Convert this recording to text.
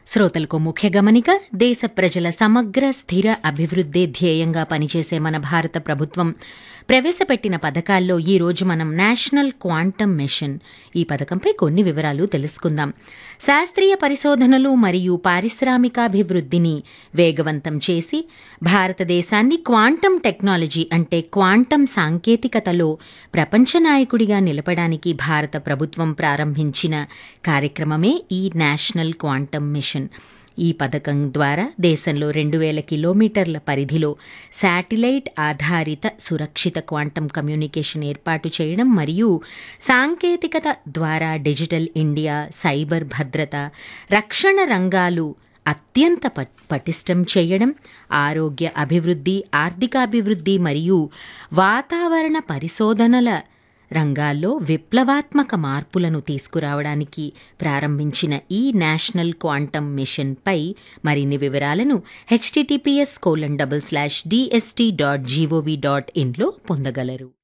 శ్రోతలకు ముఖ్య గమనిక దేశ ప్రజల సమగ్ర స్థిర అభివృద్ధి ధ్యేయంగా పనిచేసే మన భారత ప్రభుత్వం ప్రవేశపెట్టిన పథకాల్లో ఈ రోజు మనం నేషనల్ క్వాంటమ్ మిషన్ ఈ పథకంపై కొన్ని వివరాలు తెలుసుకుందాం శాస్త్రీయ పరిశోధనలు మరియు పారిశ్రామికాభివృద్ధిని వేగవంతం చేసి భారతదేశాన్ని క్వాంటమ్ టెక్నాలజీ అంటే క్వాంటమ్ సాంకేతికతలో ప్రపంచ నాయకుడిగా నిలపడానికి భారత ప్రభుత్వం ప్రారంభించిన కార్యక్రమమే ఈ నేషనల్ క్వాంటమ్ మిషన్ ఈ పథకం ద్వారా దేశంలో రెండు వేల కిలోమీటర్ల పరిధిలో శాటిలైట్ ఆధారిత సురక్షిత క్వాంటం కమ్యూనికేషన్ ఏర్పాటు చేయడం మరియు సాంకేతికత ద్వారా డిజిటల్ ఇండియా సైబర్ భద్రత రక్షణ రంగాలు అత్యంత ప- పటిష్టం చేయడం ఆరోగ్య అభివృద్ధి ఆర్థికాభివృద్ధి మరియు వాతావరణ పరిశోధనల రంగాల్లో విప్లవాత్మక మార్పులను తీసుకురావడానికి ప్రారంభించిన ఈ నేషనల్ క్వాంటమ్ మిషన్పై మరిన్ని వివరాలను H T T P S colon double slash D S T dot G O V dot ఇన్లో పొందగలరు